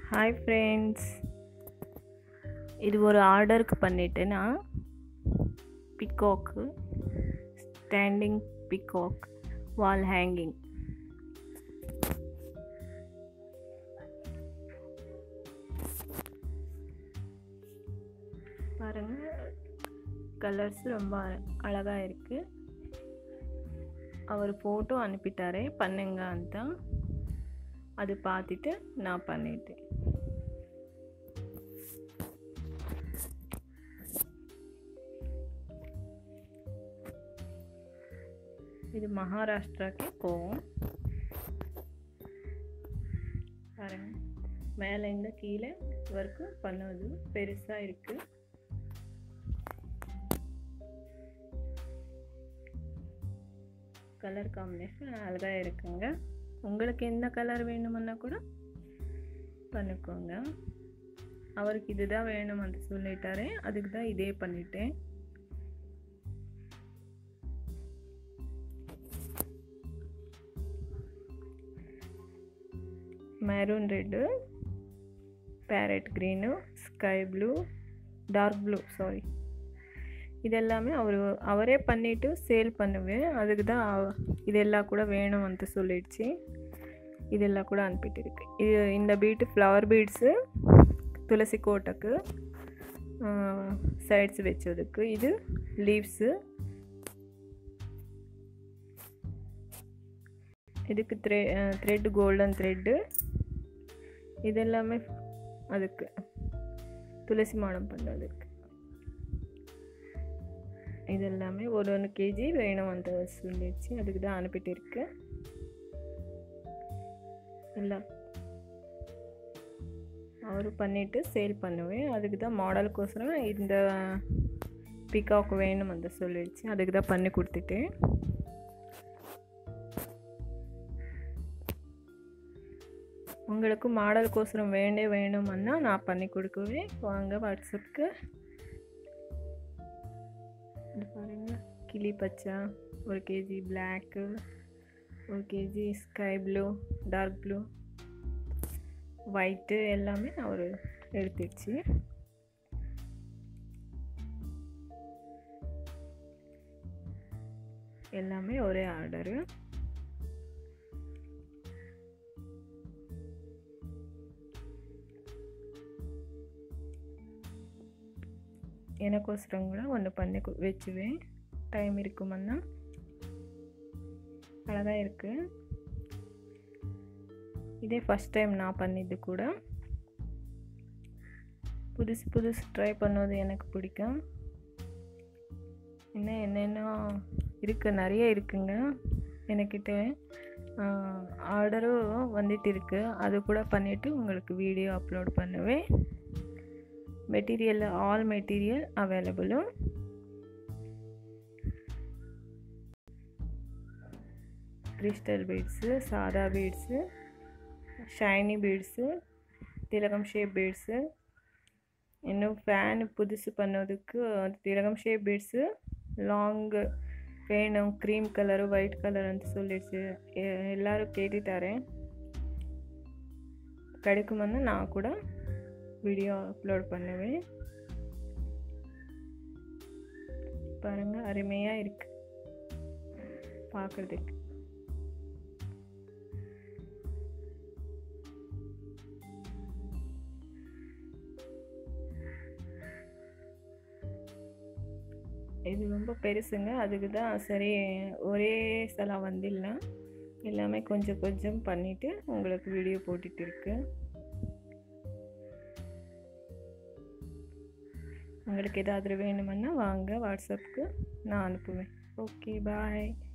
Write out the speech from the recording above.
hi friends இது ஒரு ஆர்டருக்கு பண்ணிவிட்டு நான் பிகாக்கு ஸ்டாண்டிங் பிகாக் வால் ஹேங்கிங் பாருங்கள் கலர்ஸ் ரொம்ப அழகாக இருக்குது அவர் ஃபோட்டோ அனுப்பிட்டாரே பண்ணுங்க ಅಂತ அது பார்த்துட்டு நான் பண்ணிட்டேன் இது மகாராஷ்டிராக்கு போவோம் பாருங்க மேலேருந்து கீழே வரைக்கும் பண்ணுவது பெருசாக இருக்குது கலர் காம்பினேஷன் அழகாக இருக்குங்க உங்களுக்கு என்ன கலர் வேணுமுன்னா கூட பண்ணிக்கோங்க அவருக்கு இதுதான் வேணும் ಅಂತ சொல்லிட்டாரு அதுக்கு தான் இதே பண்ணிட்டேன் maroon red parrot green sky blue dark blue sari இதெல்லாமே அவர் அவரே பண்ணிவிட்டு சேல் பண்ணுவேன் அதுக்கு தான் இதெல்லாம் கூட வேணும் ಅಂತ சொல்லிடுச்சு இதெல்லாம் கூட அனுப்பிட்டு இருக்கு இது இந்த பீட்டு ஃப்ளவர் பீட்ஸு துளசி கோட்டைக்கு சைட்ஸ் வச்சதுக்கு இது லீவ்ஸு இதுக்கு த்ரெ த்ரெட்டு கோல்டன் த்ரெட்டு இதெல்லாமே அதுக்கு துளசி மாடம் பண்ணுறதுக்கு இதெல்லாமே ஒரு ஒன்று கேஜி வேணும் அந்த சொல்லிடுச்சு அதுக்கு தான் அனுப்பிட்டு இருக்கு இல்லை அவர் பண்ணிவிட்டு சேல் பண்ணுவேன் அதுக்கு தான் மாடலுக்கோசரம் இந்த பிகாக்கு வேணும் அந்த சொல்லிடுச்சு அதுக்கு தான் பண்ணி கொடுத்துட்டேன் உங்களுக்கு மாடலுக்கோசரம் வேண்டே வேணுமன்னா நான் பண்ணி கொடுக்குவேன் வாங்க வாட்ஸ்அப்புக்கு இது பாருங்கள் கிளி பச்சை ஒரு கேஜி பிளாக்கு ஒரு KG sky blue dark blue white எல்லாமே அவர் எடுத்துடுச்சு எல்லாமே ஒரே ஆர்டரு எனக்கோசரம் கூட ஒன்று பண்ணி வச்சுவேன் டைம் இருக்குமன்னா அழகாக இருக்குது இதே ஃபஸ்ட் டைம் நான் பண்ணிது கூட புதுசு புதுசு ட்ரை பண்ணுவது எனக்கு பிடிக்கும் இன்னும் என்னென்ன இருக்குது நிறைய இருக்குங்க எனக்கிட்ட ஆர்டரும் வந்துட்டு இருக்கு அது கூட பண்ணிவிட்டு உங்களுக்கு வீடியோ அப்லோட் பண்ணுவேன் மெட்டீரியல் ஆல் மெட்டீரியல் அவைலபிளும் క్రిస్టల్ బీడ్స్ సాదా బీడ్స్ షైనీ బీడ్స్ திலகம் ஷேப் பீட்ஸு இன்னும் ஃபேன் புதுசு பண்ணதுக்கு திலகம் ஷேப் பீட்ஸு லாங்கு வேணும் க்ரீம் கலரு ஒயிட் கலர் ಅಂತ சொல்லிடுச்சு எல்லாரும் கேட்டுட்டாரே கிடைக்குமென்னு நான் கூட வீடியோ அப்லோட் பண்ணுவேன் பாருங்கள் அருமையாக இருக்குது பார்க்குறதுக்கு இது ரொம்ப பெருசுங்க அதுக்கு தான் சரி ஒரே சலம் வந்தில்ல எல்லாமே கொஞ்சம் கொஞ்சம் பண்ணிவிட்டு உங்களுக்கு வீடியோ போட்டுட்டு இருக்கு உங்களுக்கு ஏதாவது வேணுமென்னா வாங்க வாட்ஸ்அப்புக்கு நான் அனுப்புவேன் ஓகே பாய்